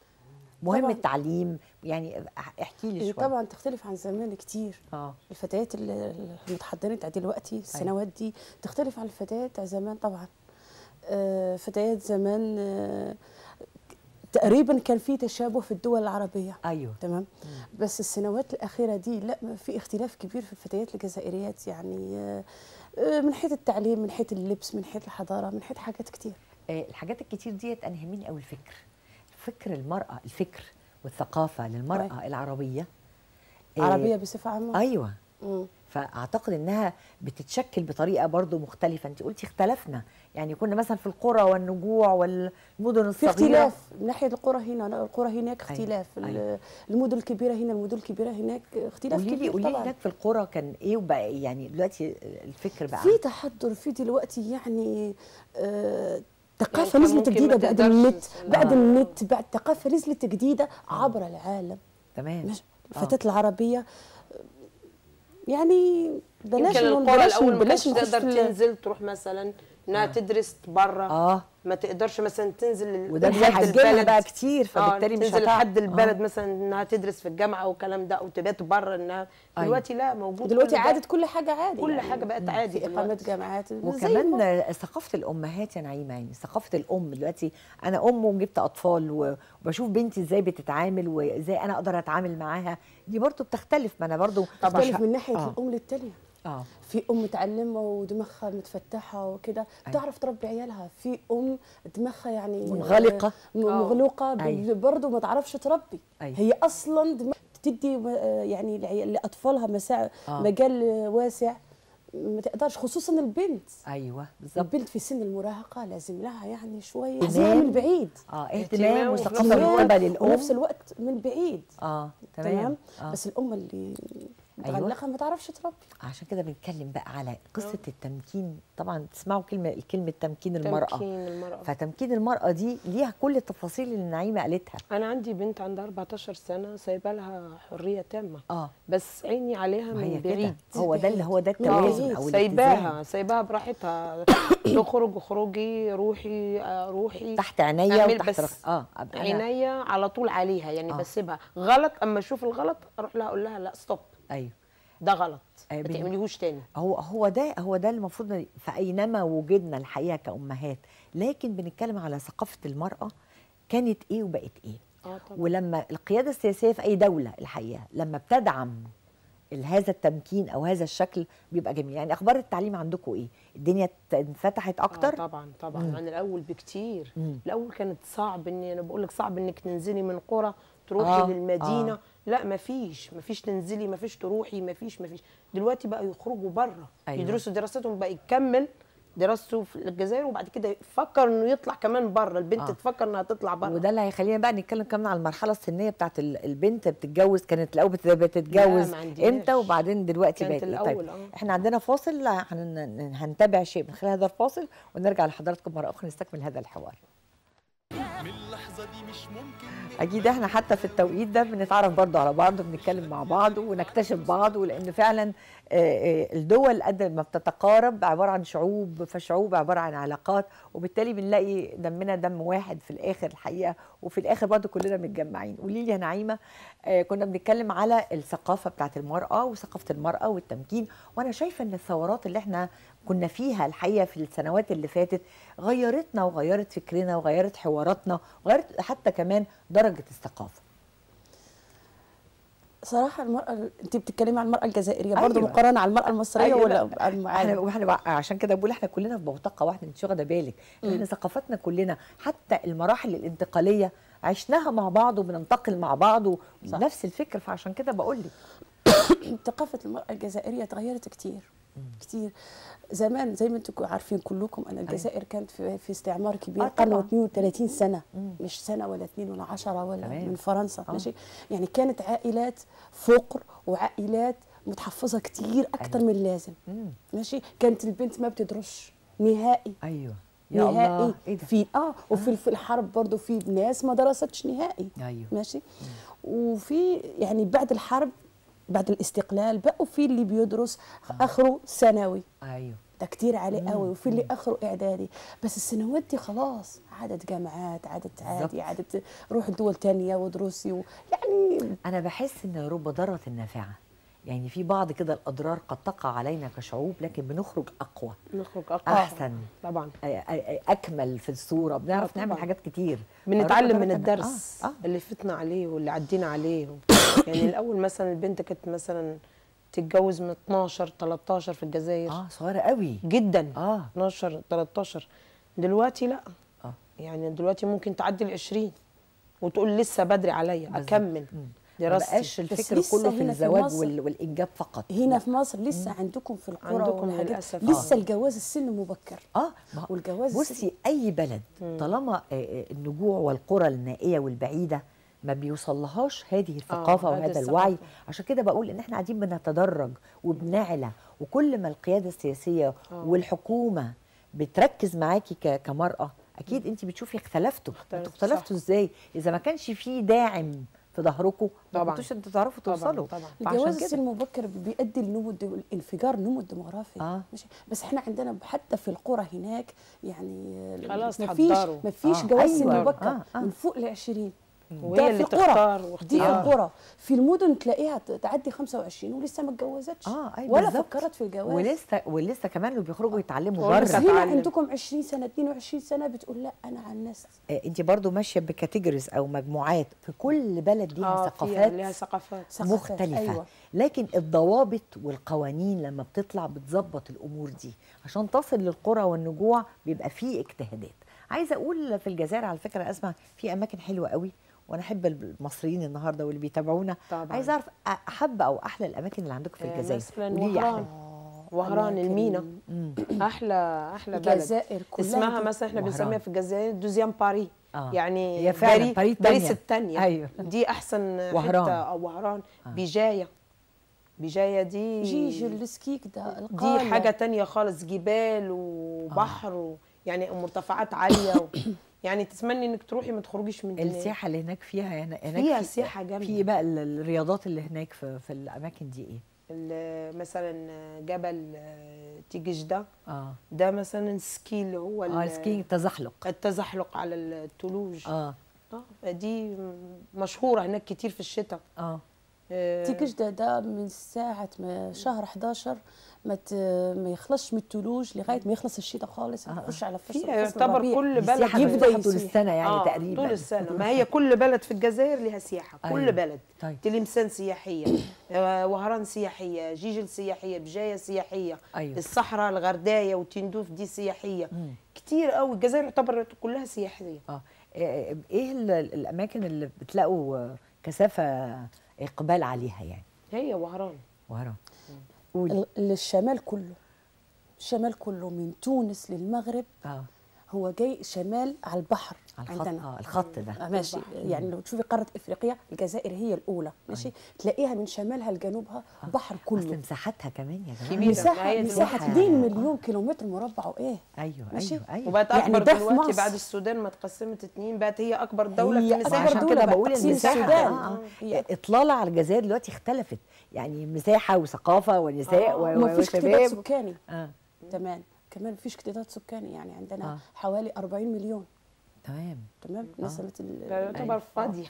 مهم طبعاً. التعليم يعني احكي لي هي شويه طبعا تختلف عن زمان كتير اه الفتيات اللي المتحضرين بتاع دلوقتي السنوات دي تختلف عن الفتيات بتاع زمان طبعا آه، فتيات زمان آه، تقريبا كان في تشابه في الدول العربيه ايوه تمام بس السنوات الاخيره دي لا ما في اختلاف كبير في الفتيات الجزائريات يعني آه، آه، من حيث التعليم من حيث اللبس من حيث الحضاره من حيث حاجات كتير آه، الحاجات الكتير ديت انا يهمني قوي الفكر فكر المراه الفكر والثقافه للمراه العربيه آه، عربيه بصفه عامه ايوه مم. فاعتقد انها بتتشكل بطريقه برضو مختلفه انت قلتي اختلفنا يعني كنا مثلا في القرى والنجوع والمدن في الصغيره اختلاف من ناحيه القرى هنا القرى هناك أيوة، اختلاف أيوة. أيوة. المدن الكبيره هنا المدن الكبيره هناك اختلاف قولي لي كبير قولي لي طبعا هناك في القرى كان ايه وبقى إيه؟ يعني دلوقتي الفكر بقى في تحضر في دلوقتي يعني آه ثقافه يعني نزلت ممكن ما جديده بعد تقدرش النت تسأل. بعد آه. النت بعد ثقافه نزلت جديده عبر العالم تمام مش الفتاه العربيه آه، يعني بلاش يمكن نقول- القرى بلاش الاول ما بلاش كانتش نخش تقدر في ال- تنزل تروح مثلا انها تدرس بره اه ما تقدرش مثلا تنزل وده لحد بيحجمها بقى كتير آه، فبالتالي مش تنزل هتعرف. لحد البلد آه. مثلا انها تدرس في الجامعه والكلام ده او تبات بره انها أيوة. دلوقتي لا موجود دلوقتي كل ده. عادت كل حاجه عادي كل يعني. حاجه بقت عادي في اقامه دلوقتي. جامعات زي وكمان ما- ثقافه الامهات يا نعيمه يعني ثقافه الام دلوقتي انا ام وجبت اطفال و- وبشوف بنتي ازاي بتتعامل وازاي انا اقدر اتعامل معاها دي برضو بتختلف ما انا برضو تختلف مش ه- من ناحيه آه. الام للتانيه اه في ام متعلمه ودماغها متفتحه وكده بتعرف تربي عيالها في ام دماغها يعني منغلقة. م- مغلوقه ب- أيوة. برضه ما تعرفش تربي أيوة. هي اصلا دماغ تدي آه، يعني لعي- لاطفالها مساع آه. مجال واسع ما تقدرش خصوصا البنت ايوه بالظبط البنت في سن المراهقه لازم لها يعني شويه اهتمام. عزيمه من بعيد اه اهتمام اهتمام وفي وثقافه اهتمام من قبل وفي الام نفس الوقت من بعيد اه تمام تمام آه. بس الام اللي متعلقه ما تعرفش تربي عشان كده بنتكلم بقى على قصه التمكين طبعا تسمعوا كلمه الكلمه تمكين المراه تمكين المرأة. فتمكين المراه دي ليها كل التفاصيل اللي نعيمه قالتها انا عندي بنت عندها 14 سنه سايبه لها حريه تامه اه بس عيني عليها ما هي من كده. بعيد هو ده اللي هو ده من التوازن بعيد. او سايباها الاتزان. سايباها براحتها تخرج خروجي روحي آه، روحي تحت عينيا أعمل وتحت بس رخ... اه أبقى أنا- عينيا على طول عليها يعني آه. بسيبها غلط اما اشوف الغلط اروح لها اقول لها لا ستوب ايوه ده غلط أيوة، ما بن- تعمليهوش تاني هو هو ده هو ده المفروض فاينما وجدنا الحقيقه كامهات لكن بنتكلم على ثقافه المراه كانت ايه وبقت ايه اه طبعا ولما القياده السياسيه في اي دوله الحقيقه لما بتدعم ال- هذا التمكين او هذا الشكل بيبقى جميل يعني اخبار التعليم عندكم ايه الدنيا ات- انفتحت اكتر آه طبعا طبعا مم. عن الاول بكتير مم. الاول كانت صعب ان انا بقول لك صعب انك تنزلي من قرى تروحي آه، آه للمدينه آه. آه. لا مفيش مفيش تنزلي مفيش تروحي مفيش مفيش دلوقتي بقى يخرجوا بره أيوة. أيوة. يدرسوا دراستهم بقى يكمل دراسته في الجزائر وبعد كده يفكر انه يطلع كمان بره البنت آه. آه. تفكر انها تطلع بره وده اللي هيخلينا بقى نتكلم كمان على المرحله السنيه بتاعت ال- البنت بتتجوز كانت الاول بت- بتتجوز ما عندناش. امتى وبعدين دلوقتي كانت بقت إيه؟ الأول، طيب آه. احنا عندنا فاصل هن- هنتابع شيء من خلال هذا الفاصل ونرجع لحضراتكم مره اخرى نستكمل هذا الحوار اكيد احنا حتى في التوقيت ده بنتعرف برضه على بعض وبنتكلم مع بعض ونكتشف بعض ولان فعلا آه، آه، الدول قد ما بتتقارب عباره عن شعوب فشعوب عباره عن علاقات وبالتالي بنلاقي دمنا دم واحد في الاخر الحقيقه وفي الاخر برضه كلنا متجمعين قولي لي يا نعيمه آه، كنا بنتكلم على الثقافه بتاعت المراه وثقافه المراه والتمكين وانا شايفه ان الثورات اللي احنا كنا فيها الحقيقه في السنوات اللي فاتت غيرتنا وغيرت فكرنا وغيرت حواراتنا وغيرت حتى كمان درجه الثقافه صراحه المراه انت بتتكلمي عن المراه الجزائريه برضه أيوة. مقارنه على المراه المصريه أيوة ولا بقى. على احنا العالم؟ واحنا بقى- عشان كده بقول احنا كلنا في بوتقه واحده انت واخده بالك احنا ثقافتنا كلنا حتى المراحل الانتقاليه عشناها مع بعض وبننتقل مع بعض ونفس الفكر فعشان كده بقول لك ثقافه المراه الجزائريه تغيرت كتير كتير زمان زي ما انتم عارفين كلكم ان الجزائر كانت في, في استعمار كبير آه قرن طبعاً. 32 سنه مش سنه ولا اثنين ولا عشرة ولا تمام. من فرنسا آه. ماشي يعني كانت عائلات فقر وعائلات متحفظه كتير اكتر من اللازم مم. ماشي كانت البنت ما بتدرسش نهائي ايوه يا نهائي الله ايه ده في اه وفي في الحرب برضه في ناس ما درستش نهائي ايوه ماشي وفي يعني بعد الحرب بعد الاستقلال بقوا في اللي بيدرس اخره ثانوي ايوه ده كتير عليه قوي وفي اللي اخره اعدادي بس السنوات دي خلاص عدد جامعات عدد عادي بالظبط. عدد روح دول تانية ودروسي و... يعني انا بحس ان رب ضاره نافعه يعني في بعض كده الاضرار قد تقع علينا كشعوب لكن بنخرج اقوى نخرج اقوى احسن طبعا أ- أ- اكمل في الصوره بنعرف طبعاً. نعمل حاجات كتير بنتعلم فرب من ضارة نافعة. الدرس آه. آه. اللي فتنا عليه واللي عدينا عليه يعني الاول مثلا البنت كانت مثلا تتجوز من 12 13 في الجزائر اه صغيره قوي جدا اه 12 13 دلوقتي لا آه. يعني دلوقتي ممكن تعدي ال 20 وتقول لسه بدري عليا بالظبط. اكمل مم. ما دراستي بقاش الفكر لسه كله في هنا في الزواج مصر- وال- والانجاب فقط هنا في مصر لسه عندكم في القرى عندكم والحاجات للأسف. لسه آه. الجواز السن مبكر اه ما هو- والجواز بصي اي بلد طالما آه، آه، النجوع والقرى النائيه والبعيده ما بيوصلهاش هذه الثقافه آه، وهذا هذه الوعي الثقافة. عشان كده بقول ان احنا قاعدين بنتدرج وبنعلى وكل ما القياده السياسيه آه. والحكومه بتركز معاكي ك- كمراه اكيد انت بتشوفي اختلفتوا انتوا اختلفت، اختلفتوا ازاي اذا ما كانش في داعم في ظهركم ما طبعاً. كنتوش انتوا تعرفوا طبعاً، توصلوا طبعاً. الجواز فعشان السن كده المبكر بيؤدي لنمو الدو... انفجار النمو الديموغرافي آه. ماشي بس احنا عندنا حتى في القرى هناك يعني خلاص ما فيش حضروا. ما فيش آه، جواز سن أيوة. مبكر آه، آه. من فوق ل 20 وهي ده اللي في القرى. تختار دي في واختيار القرى في المدن تلاقيها ت- تعدي 25 ولسه ما اتجوزتش اه ايوه ولا بالظبط. فكرت في الجواز ولسه ولسه كمان اللي بيخرجوا يتعلموا ولا بس بره كانت هنا تعلم. عندكم 20 سنه 22 سنه بتقول لا انا عن نفسي انت برضو ماشيه بكاتيجوريز او مجموعات في كل بلد ليها اه ثقافات فيها ليها ثقافات ثقافات، مختلفه أيوة. لكن الضوابط والقوانين لما بتطلع بتظبط الامور دي عشان تصل للقرى والنجوع بيبقى فيه اجتهادات عايزه اقول في الجزائر على فكره اسمع في اماكن حلوه قوي وانا احب المصريين النهارده واللي بيتابعونا طبعاً. عايزه اعرف احب او احلى الاماكن اللي عندكم في آه، الجزائر مثلا قولي لي وهران احلى وهران أماكن- المينا مم. احلى احلى بلد الجزائر كلها اسمها دي- مثلا احنا وهران. بنسميها في الجزائر دوزيام باري آه. يعني هي فعلاً باري- باري باريس التانية. الثانيه أيوة. دي احسن وهران. حته او وهران بجايه بجايه دي جيج السكيك ده دي القارة. حاجه تانية خالص جبال وبحر و... يعني مرتفعات عاليه و... يعني تتمني انك تروحي ما تخرجيش من هناك. السياحه اللي هناك فيها هنا هناك فيها في- سياحة جامدة. في بقى ال- الرياضات اللي هناك في, في الاماكن دي ايه ال- مثلا جبل آه، تيجيش ده اه ده مثلا سكي اللي هو اه ال- السكينج التزحلق التزحلق على التلوج اه اه دي مشهوره هناك كتير في الشتاء اه تيجيش ده ده من ساعة ما شهر 11 ما ت- ما يخلصش من التلوج لغاية ما يخلص الشتاء خالص نخش على فصل فيها فصل يعتبر الربيع. كل بلد السياحة يبدا مفتوحة طول يسيح. السنه يعني آه، تقريبا طول السنه ما هي كل بلد في الجزائر لها سياحه كل أيوة. بلد طيب. تلمسان سياحيه آه، وهران سياحيه جيجل سياحيه بجايه سياحيه أيوة. الصحراء الغردايه وتندوف دي سياحيه مم. كتير قوي الجزائر تعتبر كلها سياحيه اه ايه إيه ال- الاماكن اللي بتلاقوا آه، كثافه اقبال عليها يعني هي وهران وهران ال- الشمال كله الشمال كله من تونس للمغرب اه هو جاي شمال على البحر على الخط عندنا اه الخط ده آه، ماشي يعني لو تشوفي قاره افريقيا الجزائر هي الاولى ماشي تلاقيها من شمالها لجنوبها بحر اصل كله مساحتها كمان يا جماعه كبيرة. ما مساحه هي دي مساحه مساحة. 2 مليون كيلومتر مربع وايه ايوه ماشي. ايوه ايوه وبقت يعني اكبر ده في دلوقتي مصر. بعد السودان ما اتقسمت اتنين بقت هي اكبر دوله هي في أكبر المساحه عشان دولة كده بعد بقول تقسيم المساحه السودان. آه. آه. آه. اطلاله على الجزائر دلوقتي اختلفت يعني مساحه وثقافه ونساء آه. و- وما فيش اكتظاظ وشباب سكاني اه تمام كمان فيش اكتظاظ سكاني يعني عندنا آه. حوالي 40 مليون تمام تمام نسبه ال- يعتبر فاضيه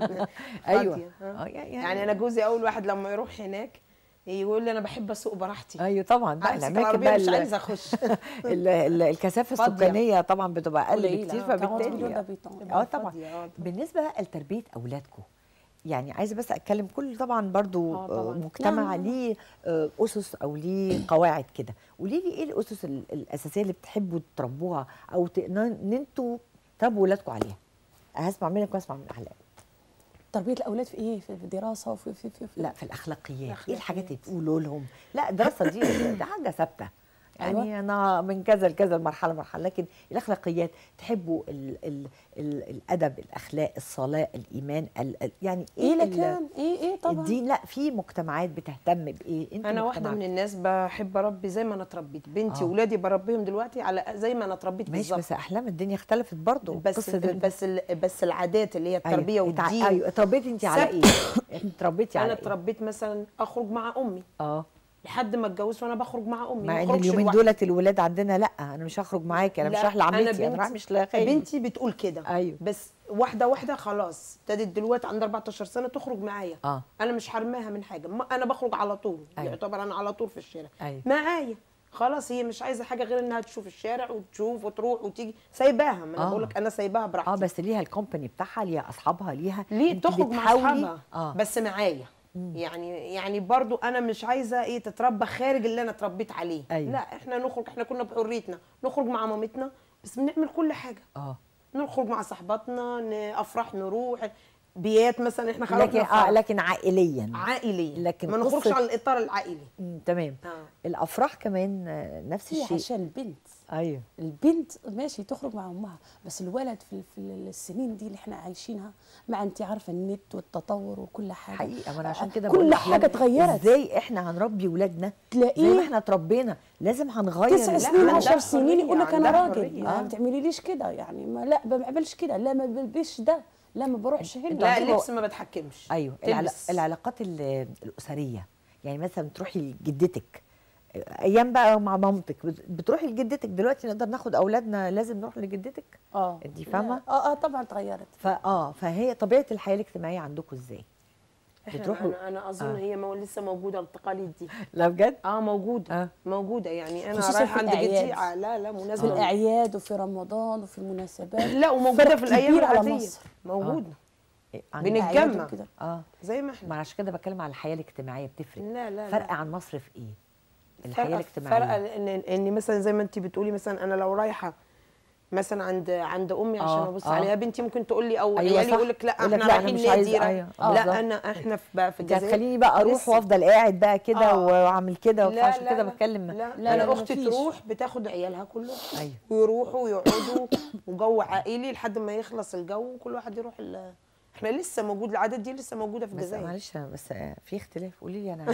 ايوه فاضية. آه، يعني, يعني انا جوزي اول واحد لما يروح هناك يقول لي انا بحب اسوق براحتي ايوه طبعا بقى امسك الاماكن العربيه بقى مش ال- عايزه اخش ال- ال- الكثافه فاضية. السكانيه طبعا بتبقى اقل قليلة. بكتير آه، 40 مليون فبالتالي d'habitants. اه طبعا فاضية، آه. بالنسبه بقى لتربيه اولادكم يعني عايزه بس اتكلم كل طبعا برضو آه، طبعاً. آه، مجتمع نعم. ليه آه، اسس او ليه قواعد كده قولي لي ايه الاسس ال- الاساسيه اللي بتحبوا تربوها او ت- ان إن انتوا تربوا ولادكم عليها هسمع منك واسمع من احلام تربيه الاولاد في ايه في الدراسه وفي في في, في لا في الاخلاقيات ايه الأخلاقيات. الحاجات اللي تقولوا لهم لا الدراسه دي ده حاجه ثابته يعني أيوة. انا من كذا لكذا مرحله مرحله لكن الاخلاقيات تحبوا ال ال ال الادب الاخلاق الصلاه الايمان ال ال يعني ايه ال- لكان ايه ايه طبعا الدين لا في مجتمعات بتهتم بايه انت انا واحده من الناس بحب اربي زي ما انا اتربيت بنتي آه. واولادي بربيهم دلوقتي على زي ما انا اتربيت ماشي بالظبط بس احلام الدنيا اختلفت برضه بس قصة ال- بس ال- بس العادات اللي هي التربيه أيوة. اتع- والدين ايوه اتربيتي انت على ايه اتربيتي على انا ايه اتربيت مثلا اخرج مع امي اه لحد ما اتجوزت وانا بخرج مع امي مع ما ان اخرجش اليومين لوحدي. دولت الولاد عندنا لا انا مش هخرج معاكي انا مش لا، رايح لعمتي انا بنتي- رايح مش لخالي بنتي بتقول كده ايوه بس واحده واحده خلاص ابتدت دلوقتي عندها 14 سنه تخرج معايا اه انا مش حرماها من حاجه ما انا بخرج على طول أيوة. يعتبر انا على طول في الشارع ايوه معايا خلاص هي مش عايزه حاجه غير انها تشوف الشارع وتشوف وتروح وتيجي سايباها ما انا آه. بقول لك انا سايباها براحتي اه بس ليها الكومباني بتاعها ليها اصحابها ليها ليه انت تخرج مع بتحاولي- اصحابها اه بس معايا يعني يعني برضو انا مش عايزه ايه تتربى خارج اللي انا اتربيت عليه أيوة. لا احنا نخرج احنا كنا بحريتنا نخرج مع مامتنا بس بنعمل كل حاجه اه نخرج مع صاحباتنا ن- افراح نروح بيات مثلا احنا خرجنا لكن اه فرح. لكن عائليا عائلي لكن ما نخرجش قصة- على الاطار العائلي مم، تمام آه. الافراح كمان آه، نفس هي الشيء عشان البنت ايوه البنت ماشي تخرج مع امها بس الولد في, في السنين دي اللي احنا عايشينها مع انت عارفه النت والتطور وكل حاجه حقيقه ما انا عشان كده كل بقول حاجه لأحلام اتغيرت ازاي احنا هنربي ولادنا زي ما تلاقيه احنا اتربينا لازم هنغير تسع لا، سنين عندها عشر سنين حرية، يقول لك انا عندها راجل حرية. ما بتعمليليش كده يعني ما لا ما بعملش كده لا ما بلبسش ده لا ما بروحش هنا لا عندكم- اللبس ما بتحكمش ايوه العلا... تلبس. العلاقات ال- الاسريه يعني مثلا تروحي لجدتك ايام بقى مع مامتك بت- بتروحي لجدتك دلوقتي نقدر ناخد اولادنا لازم نروح لجدتك اه انت فاهمه اه اه طبعا اتغيرت فاه فهي طبيعه الحياه الاجتماعيه عندكم ازاي احنا بتروحوا- انا, أنا اظن آه. هي مو لسه موجوده التقاليد دي لا بجد اه موجوده آه. موجوده يعني انا خصوصاً رايحه في عند جدي الأعياد. آه لا لا في مناسبه الاعياد وفي رمضان وفي المناسبات لا وموجوده فرق في الايام كبير على العاديه مصر. موجوده إيه، عن- بنتجمع. أعياد وكده. اه زي ما احنا ما عشان كده بتكلم على الحياه الاجتماعيه بتفرق لا لا فرق لا. عن مصر في ايه الحياه فرق الاجتماعيه فرق ان ان مثلا زي ما انت بتقولي مثلا انا لو رايحه مثلا عند عند امي عشان آه، ابص آه. عليها بنتي ممكن تقول لي او أيوة عيالي صح. يقول لك لا يقول لك احنا لا، أنا رايحين مش نادي عايزة- رايح- أيوة، آه، بالظبط. لا انا احنا في بقى في انت الجزائر هتخليني بقى اروح لسه. وافضل قاعد بقى كده آه. واعمل كده لا فعشان لا كده لا. بتكلم لا لا، لا لا، انا اختي مفيش. تروح بتاخد عيالها كلهم ايوه ويروحوا ويقعدوا وجو عائلي لحد ما يخلص الجو وكل واحد يروح ال... احنا لسه موجود العادات دي لسه موجوده في بس الجزائر معلش بس في اختلاف قولي لي انا عارفة.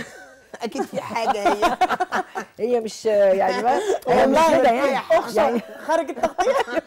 اكيد في حاجه هي هي مش يعني ما هي مش والله كده هي يعني حوشة يعني خارج التغطيه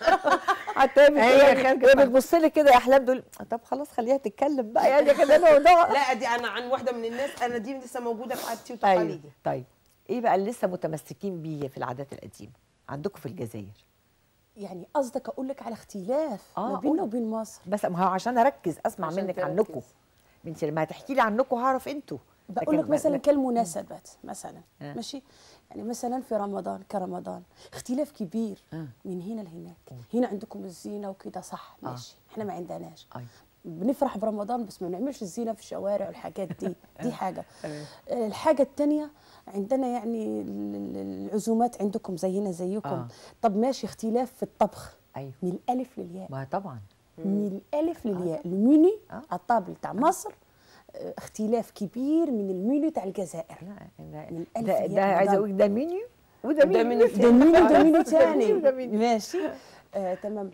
حتى هي هي بتقول- خارج هي الطبع. بتبص لي كده يا احلام دول طب خلاص خليها تتكلم بقى يعني كده الموضوع لا دي انا عن واحده من الناس انا دي لسه موجوده في عادتي ايوه وتقاليدي طيب ايه بقى اللي لسه متمسكين بيه في العادات القديمه عندكم في الجزائر يعني قصدك اقول لك على اختلاف آه، ما بيننا قولي. وبين مصر بس ما هو عشان اركز اسمع عشان منك تركز. عنكم انت لما هتحكي لي عنكم هعرف انتوا بقول لكن لك ما- مثلا لا- كالمناسبات مثلا آه. ماشي يعني مثلا في رمضان كرمضان اختلاف كبير آه. من هنا لهناك هنا عندكم الزينه وكده صح آه. ماشي احنا ما عندناش أي. بنفرح برمضان بس ما بنعملش الزينه في الشوارع والحاجات دي دي حاجه أيوة. آه، الحاجه الثانيه عندنا يعني ال- ال- العزومات عندكم زينا زيكم آه. طب ماشي اختلاف في الطبخ ايوه من الالف للياء ما طبعا من الالف للياء الميني آه. على الطابل تاع مصر آه، اختلاف كبير من الميني تاع الجزائر لا من ده الألف ده, للياء ده عايزه رمضان. اقول ده مينيو وده ده مينيو مينيو ده ميني وده ميني تاني وده مينيو ماشي آه تمام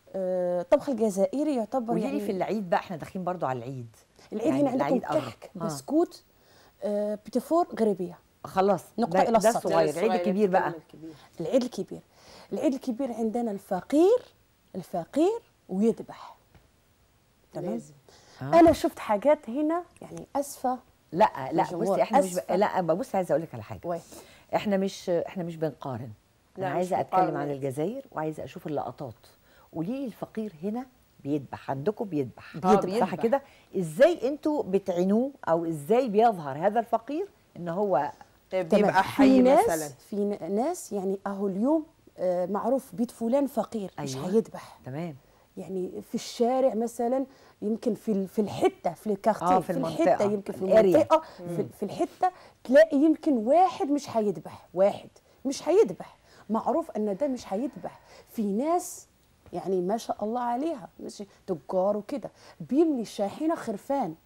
آه الطبخ الجزائري يعتبر قولي لي يعني في العيد بقى احنا داخلين برضو على العيد العيد يعني هنا عندكم العيد قرب. كحك آه. بسكوت آه بيتيفور غريبيه خلاص نقطة ده, إلى ده السطر. الصغير العيد الكبير بقى العيد الكبير العيد الكبير عندنا الفقير الفقير ويذبح تمام لازم. آه. انا شفت حاجات هنا يعني اسفه لا لا مجموعة بصي احنا مش ب... أسفة. لا بصي عايزه اقول لك على حاجه وين احنا مش احنا مش بنقارن لا، انا مش عايزه اتكلم مقارنة. عن الجزائر وعايزه اشوف اللقطات قولي لي الفقير هنا بيذبح عندكم بيذبح آه، صح بيذبح. كده ازاي انتوا بتعينوه او ازاي بيظهر هذا الفقير ان هو تمام. بيبقى في حي ناس مثلا في ن- ناس يعني اهو اليوم آه، معروف بيت فلان فقير مش أيوة. هيذبح تمام يعني في الشارع مثلا يمكن في ال- في الحته في الكارتيه آه، في, في الحته المنطقة، يمكن في الأريا. المنطقه في, في الحته تلاقي يمكن واحد مش هيذبح واحد مش هيذبح معروف ان ده مش هيذبح في ناس يعني ما شاء الله عليها مش تجار وكده بيملي الشاحنه خرفان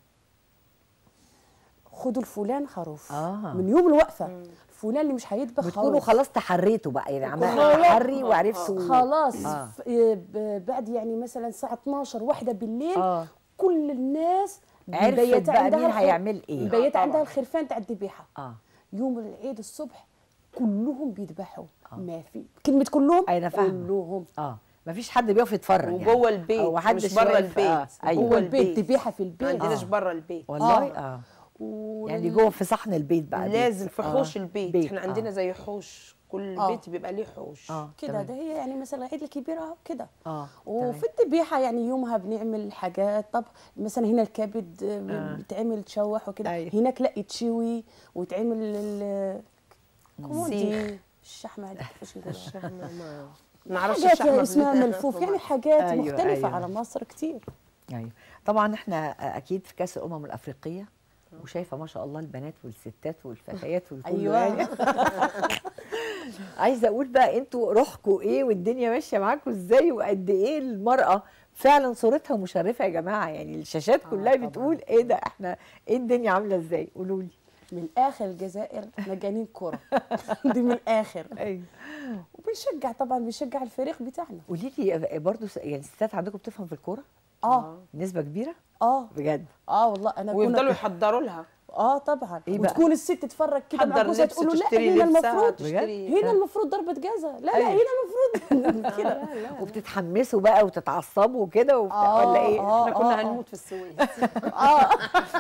خدوا الفلان خروف آه. من يوم الوقفه فلان اللي مش هيذبح بتكونوا خروف خلاص تحريتوا بقى يعني عملتوا خلاص. تحري وعرفتوا خلاص آه. ف- آه، ب- بعد يعني مثلا الساعه 12 واحده بالليل اه كل الناس عرفت مبيتة بقى عندها مين الخر- هيعمل ايه مبيتة طبعاً. عندها الخرفان تاع الذبيحه اه يوم العيد الصبح كلهم بيذبحوا ما في كلمه كلهم أنا فاهمة. كلهم اه مفيش حد بيقف يتفرج يعني. وجوه البيت أو محدش مش بره واقف- البيت آه، أيوة. جوه البيت ذبيحه في ما البيت عندناش آه. بره البيت والله آه. اه و- يعني جوه في صحن البيت بقى لازم بيت. في آه. حوش البيت بيت، احنا آه. عندنا زي حوش كل آه. بيت بيبقى ليه حوش اه كده تمام. ده هي يعني مثلا العيد الكبير اهو كده اه وفي الذبيحه يعني يومها بنعمل حاجات طب مثلا هنا الكبد آه. آه. بيتعمل تشوح وكده أيوة. هناك لا يتشوي ويتعمل ال كومودي سيخ. الشحمه هذيك كيفاش نقولها الشحمة ما نعرفش حاجات الشحمة اسمها في- ملفوف يعني حاجات أيوة، مختلفه أيوة. على مصر كتير ايوه طبعا احنا اكيد في كاس الامم الافريقيه وشايفه ما شاء الله البنات والستات والفتيات والكل أيوة. يعني. عايزه اقول بقى انتوا روحكم ايه والدنيا ماشيه معاكم ازاي وقد ايه المراه فعلا صورتها مشرفه يا جماعه يعني الشاشات كلها طبعاً. بتقول ايه ده احنا ايه الدنيا عامله ازاي قولوا لي من اخر الجزائر مجانين كره دي من الاخر ايوه وبنشجع طبعا بنشجع الفريق بتاعنا قولي لي برضه يعني الستات عندكم بتفهم في الكوره اه نسبه كبيره اه بجد اه والله انا ويفضلوا كنا يحضروا لها اه طبعا إيه بقى؟ وتكون الست تتفرج كده مع تحضر جوزها لبس تقول له لا تشتري هنا لبسها المفروض تشتري هنا المفروض ضربة جزاء لا لا أيوة. هنا المفروض كده وبتتحمسوا بقى وتتعصبوا كده وبت... آه، ولا ايه آه، احنا كنا آه. هنموت في السويس اه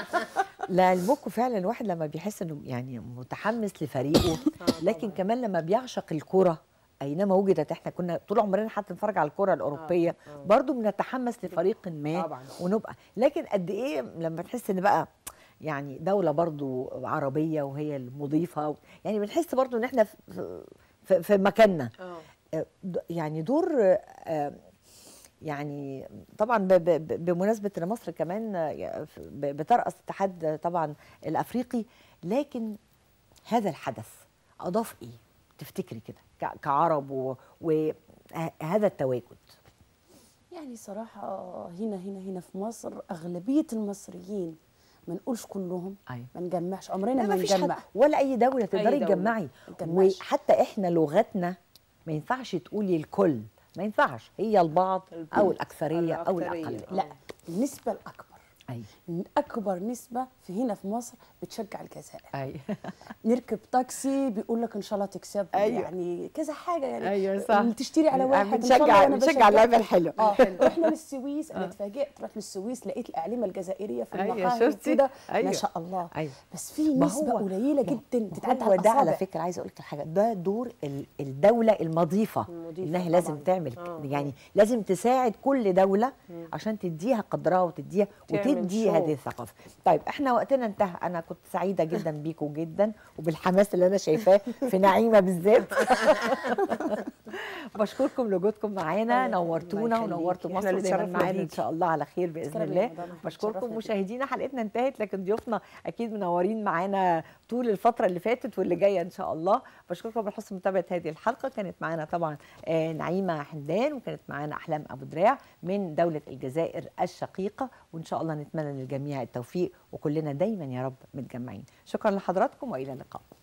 لعلمكم فعلا الواحد لما بيحس انه يعني متحمس لفريقه لكن كمان لما بيعشق الكرة اينما وجدت احنا كنا طول عمرنا حتى نتفرج على الكرة الاوروبيه برضو بنتحمس لفريق ما طبعاً. ونبقى لكن قد ايه لما تحس ان بقى يعني دوله برضو عربيه وهي المضيفه يعني بنحس برضو ان احنا في, في, في مكاننا اه آه، د- يعني دور آه، يعني طبعا ب- ب- ب- بمناسبه ان مصر كمان آه، ب- بترأس الاتحاد طبعا الافريقي لكن هذا الحدث اضاف ايه تفتكري كده ك- كعرب وهذا التواجد يعني صراحة هنا هنا هنا في مصر أغلبية المصريين ما نقولش كلهم ايوه ما نجمعش عمرنا لا ما ما فيش حد نجمع ولا اي دوله تقدري دولة. تجمعي ما نجمعش. وحتى احنا لغتنا ما ينفعش تقولي الكل ما ينفعش هي البعض او البعض. الاكثريه او الأكثرية. الاقليه لا النسبة الأكبر أي. من اكبر نسبه في هنا في مصر بتشجع الجزائر اي نركب تاكسي بيقول لك ان شاء الله تكسب أيوة. يعني كذا حاجه يعني أيوة صح. اللي تشتري على واحد إن شاء بنشجع- الله وأنا بنشجع بشجعك. اللعبة الحلوة. اه حلو رحنا للسويس انا اتفاجئت رحت للسويس لقيت الاعلمه الجزائريه في أيوة، المقاهي شفتي؟ كده أيوة. ما شاء الله أيوة. بس في ما نسبه هو- قليله جدا تتعدى هو على ده على الأصابع. فكره عايزه اقول لك حاجه ده دور ال- الدوله المضيفه المضيفة انها لازم طبعاً. تعمل آه، يعني لازم تساعد كل دوله عشان تديها قدرها وتديها تعمل وتدي شو. هذه الثقافه طيب احنا وقتنا انتهى انا كنت سعيده جدا بيكم جدا وبالحماس اللي انا شايفاه في نعيمه بالذات بشكركم لوجودكم معانا الله نورتونا يخليك. ونورتوا إحنا مصر اللي دايما اتشرفنا معانا ان بيكي. شاء الله على خير باذن تسلمي الله يا مدام، إحنا بشكركم اتشرفنا بيكي. مشاهدينا حلقتنا انتهت لكن ضيوفنا اكيد منورين معانا طول الفتره اللي فاتت واللي جايه ان شاء الله بشكركم على حسن متابعه هذه الحلقه كانت معانا طبعا آه، نعيمه حمدان وكانت معانا احلام ابو دراع من دوله الجزائر الشقيقه وان شاء الله نتمنى للجميع التوفيق وكلنا دايما يا رب متجمعين شكرا لحضراتكم والى اللقاء